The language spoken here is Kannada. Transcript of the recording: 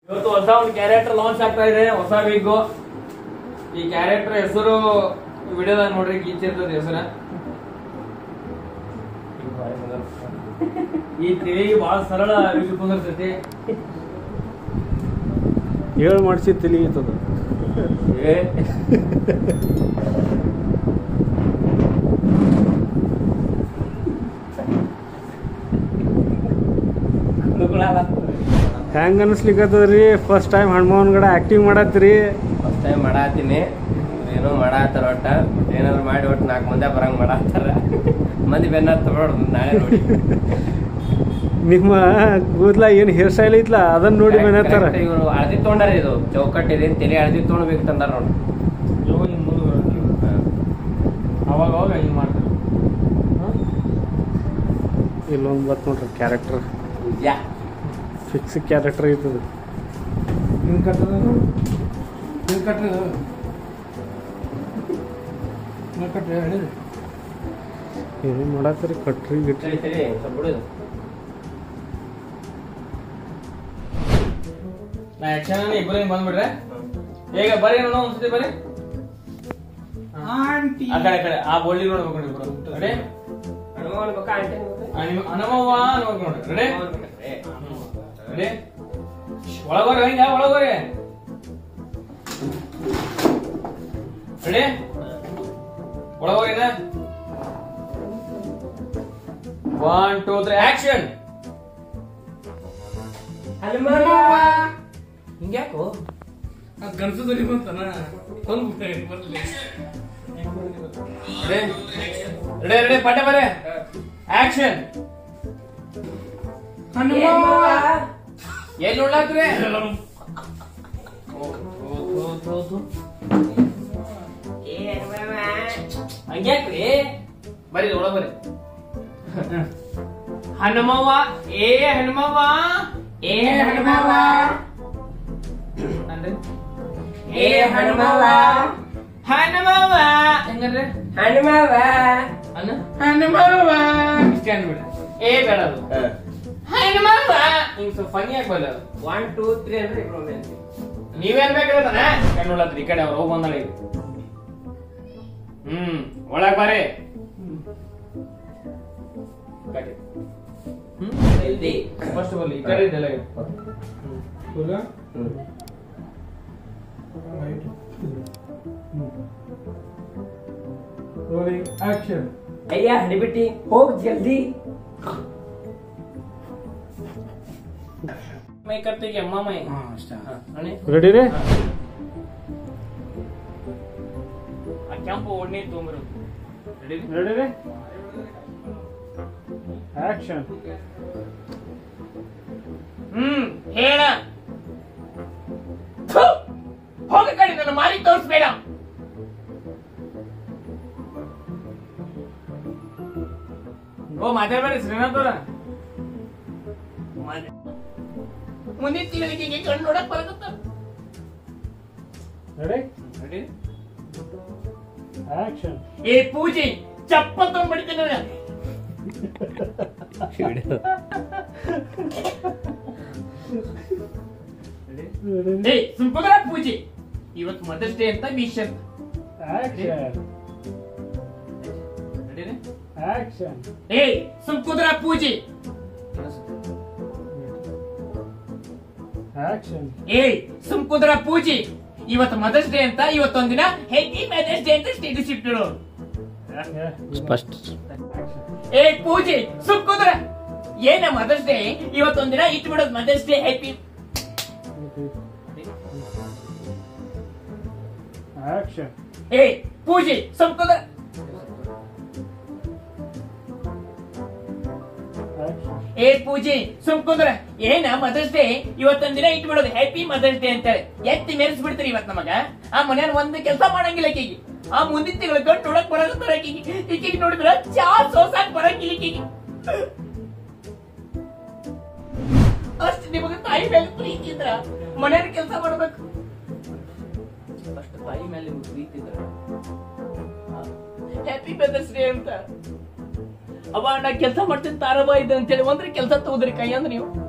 ಇವತ್ತು ಹೊಸ ಒಂದು ಕ್ಯಾರೆಕ್ಟರ್ ಲಾಂಚ್ ಆಗ್ತಾ ಇದೆ ಹೊಸ ವಿಗ್ಗು ಈ ಕ್ಯಾರೆಕ್ಟರ್ ಹೆಸರು ವಿಡಿಯೋದಾಗ ನೋಡ್ರಿ ಗೀಚಿರ್ತದ ಹೆಸರ ಈ ತಿರುಗಿ ಬಹಳ ಸರಳ ವಿಗ್ ಕುಂದಿರ್ತೈತಿ ಹೇಳು ಮಾಡಿಸಿ ತಿಳಿಯುತ್ತದ ಏ ಹೆಂಗ ಅನಿಸ್ಲಿಕ್ಕತ್ತದ್ರಿ ಫಸ್ಟ್ ಟೈಮ್ ಹನುಮಾನ್ ಗಡ ಆಕ್ಟಿಂಗ್ ಮಾಡತ್ತೀರಿ ಫಸ್ಟ್ ಟೈಮ್ ಮಾಡಾತೀನಿ ಏನೋ ಮಾಡಾತಾರ ಒಟ್ಟ ಏನಾದ್ರು ಮಾಡಿ ಒಟ್ಟು ನಾಲ್ಕು ಮಂದಿ ಬರಂಗ್ ಮಾಡಾತಾರ ಮಂದಿ ಬೆನ್ನ ತಗೊಳೋದು ನಾಳೆ ನೋಡಿ ನಿಮ್ಮ ಕೂದ್ಲ ಏನ್ ಹೇರ್ ಸ್ಟೈಲ್ ಐತ್ಲ ಅದನ್ನ ನೋಡಿ ಬೆನತ್ತಾರ ಇವರು ಅಳದಿ ತೊಗೊಂಡಾರ ಇದು ಚೌಕಟ್ ಇದೆ ತಲೆ ಅಳದಿ ತೊಗೊಂಡ್ಬೇಕು ತಂದಾರ ನೋಡಿ ಇವು ಹಿಂಗ್ ಮುಂದೆ ಬರುತ್ತೆ. ಅವಾಗ ಅವಾಗ ಹಿಂಗ್ ಮಾಡ್ತಾರೆ ಇಲ್ಲೊಂದು ಬತ್ ನೋಡ್ರಿ ಕ್ಯಾರೆಕ್ಟರ್ ಯಾ ಫಿಕ್ಸ್ ಕ್ಯಾರೆಕ್ಟರ್ ಐತದ ಹಿಂಗ್ ಕಟ್ಟದ ಹಿಂಗ್ ಕಟ್ಟದ ಹಿಂಗ್ ಕಟ್ರಿ ಹೇಳಿರಿ ಏನೇನ್ ಮಾಡತ್ತೀರಿ ಕಟ್ರಿ ಗಿಟ್ರಿ ಸರಿ ಸರಿ ಸ್ವಲ್ಪ ಬಿಡು ನಾ ಆಕ್ಷನ್ ಇಬ್ಬರು ಹಿಂಗ್ ಬಂದ್ಬಿಡ್ರೆ ಈಗ ಬರ್ರಿ ನೋಡೋ ಒಂದ್ಸತಿ ಬರ್ರಿ ಆಂಟಿ ಆ ಕಡೆ ಆ ಕಡೆ ಆ ಬೋಳಿ ನೋಡ್ಬೇಕು ನೀವು ಇಬ್ರು ರೆಡಿ ಹನುಮಾನ್ ಬೇಕಾ ಆಂಟಿ ಬೇಕಾ? ಹನುಮವ್ವ ನೋಡ್ಬೇಕು ನೋಡ್ರಿ ರೆಡಿ ಹನುಮಾನ್ ಬೇಕಾ? ಏ, ರೆಡಿ ಒಳಗೋರಿ ಹಿಂಗ ಒಳಗೋರಿ ರೆಡಿ ಒಳಗೋರಿನ ಒನ್ ಟೂ ತ್ರೀ ಆಕ್ಷನ್ ಹಿಂಗ್ಯಾಕೋ ಗಣಸದಲ್ಲಿ ಬಂತನ ಕೊಂದ್ ಬರ್ಲಿ ರೆಡಿ ರೆಡಿ ರೆಡಿ ಪಟ್ಟ ಬರೆ ಆಕ್ಷನ್ ಎಲ್ಲಿ ನೋಡ್ಲಾತ್ರಿ ಹಂಗ್ಯಾಕ್ರಿ ಬರೀ ಒಳಗ ಬರ್ರಿ ಹನುಮವ್ವ ಏ ಹನುಮವ್ವ ಏ ಹನುಮವ್ವ ಅಂದ್ರೆ ಏ ಹನುಮವ್ವ. ಹನುಮವ್ವ ಹೆಂಗಂದ್ರೆ ಹನುಮವ್ವ. ಅನ್ನ ಹನುಮವ್ವ ಇಷ್ಟೇ ಅಂದ್ಬಿಡ ಏ ಬೇಡ ಅದು ಹಾ. ಹನುಮವ್ವ ಹಿಂಗ್ ಸ್ವಲ್ಪ ಫನಿ ಆಗ್ಬಲ್ಲ ಅದು ಒನ್ ಟೂ ತ್ರೀ ಅಂದ್ರೆ ಇಬ್ರು ಒಂದೇ ಅಂತೀವಿ. ನೀವೇನ್ ಬೇಕಾದ್ರೆ ಕಣ್ಣು ನೋಡ್ಲತ್ರಿ ಈ ಕಡೆ ಅವ್ರು ಹೋಗಿ ಬಂದಳ ಈಗ ಹ್ಮ್ ಒಳಗ್ ಬಾರಿ ಕಡೆ. ಹ್ಮ್ ಇಲ್ಲಿ. ಫಸ್ಟ್ ಬರ್ಲಿ ಈ ಕಡೆ ಇದೆಲ್ಲ ಇದೆ. Full hmm. Right rolling action ಅಯ್ಯ ಹಡಿಬಿಟ್ಟಿ ಹೋಗ್ ಜಲ್ದಿ ಮೈ ಕಟ್ಟಿಗೆ ಅಮ್ಮ ಮೈ ಹಾ ಅಷ್ಟ ಹಾ, ನೋಡಿ ರೆಡಿ ರೀ ಆ ಕೆಂಪು ಓಡ್ನಿ ತೊಗೊಂಬರು ರೆಡಿ ರೆಡಿ ರೀ ಆಕ್ಷನ್ ಹ್ಮ್ ಹೇಳ ಥು! ಹೋಗ ಕಡೆ ನನ್ನ ಮಾರಿ ತೋರಿಸ್ಬೇಡ ಓ ಮಾತಾಡ್ಬೇಡಿ ಶ್ರೀನಾಥ್ ಅವ್ರ ಮುಂದಿನ ತಿಂಗಳಿಗೆ ಕಣ್ಣು ನೋಡಕ್ ಬರಕತ್ತ ರೆಡಿ ರೆಡಿ ಆಕ್ಷನ್ ಏ ಪೂಜೆ ಚಪ್ಪ ತೊಗೊಂಡ್ಬಿಡ್ತೀನಿ ನೋಡ ಏ ಸುಮ್ಕುದ್ರ ಪೂಜೆ ಇವತ್ತು ಮದರ್ಸ್ ಡೇ ಅಂತ ವಿಶ್ ಅಂತ ಆಕ್ಷನ್ ರೆಡಿ ಆಕ್ಷನ್ ಏ ಸುಮ್ಕುದ್ರ ಪೂಜೆ ಆಕ್ಷನ್ ಏ ಸುಮ್ಕುದ್ರ ಪೂಜೆ ಇವತ್ತು ಮದರ್ಸ್ ಡೇ ಅಂತ ಇವತ್ತೊಂದಿನ ಹೆಂಗಿ ಮದರ್ಸ್ ಡೇ ಅಂತ ಸ್ಟೇಟಸ್ ಇಟ್ಟಿರು ಸ್ಪಷ್ಟ ಏ ಪೂಜೆ ಸುಮ್ಕುದ್ರ ಏನ ಮದರ್ಸ್ ಡೇ ಇವತ್ತೊಂದಿನ ಇಟ್ಬಿಡೋದು ಮದರ್ಸ್ ಡೇ ಹ್ಯಾಪಿ ಆಕ್ಷನ್ ಏ ಪೂಜೆ ಸುಮ್ಕುದ್ರ ಆಕ್ಷನ್ ಏ ಪೂಜೆ ಸುಮ್ಕುಂದ್ರ ಏನ ಮದರ್ಸ್ ಡೇ ಇವತ್ತೊಂದ್ ದಿನ ಇಟ್ಬಿಡೋದು ಹ್ಯಾಪಿ ಮದರ್ಸ್ ಡೇ ಅಂತೇಳಿ ಎತ್ತಿ ಮೆರೆಸ್ಬಿಡ್ತೀರಿ ಇವತ್ ನಮಗ ಆ ಮನ್ಯಾನ ಒಂದ್ ಕೆಲಸ ಮಾಡಂಗಿಲ್ಲ ಆಕಿಗೆ ಆ ಮುಂದಿನ ತಿಂಗಳ ಗಂಟು ನೋಡಕ್ ಬರಕತ್ತಾರ ಆಕಿಗೆ ಈಕಿಗೆ ನೋಡಿದ್ರ ಚಾ ಸೋಸಾಕ್ ಬರಂಗಿಲ್ಲ ಈಕಿಗೆ ಅಷ್ಟು ನಿಮಗ ತಾಯಿ ಮೇಲೆ ಪ್ರೀತಿ ಇದ್ರ ಮನ್ಯಾನ ಕೆಲಸ ಮಾಡ್ಬೇಕು ಅಷ್ಟು ತಾಯಿ ಮೇಲೆ ನಿಮ್ಗೆ ಪ್ರೀತಿ ಇದ್ರ ಹ್ಯಾಪಿ ಮದರ್ಸ್ ಡೇ ಅಂತ ಅವ ನಾ ಕೆಲಸ ಮಾಡ್ತೀನಿ ತಾರಬಾ ಇದೆ ಅಂತೇಳಿ ಒಂದ್ರೆ ಕೆಲಸ ತಗೋದ್ರಿ ಕೈ ಅಂದ್ರೆ ನೀವು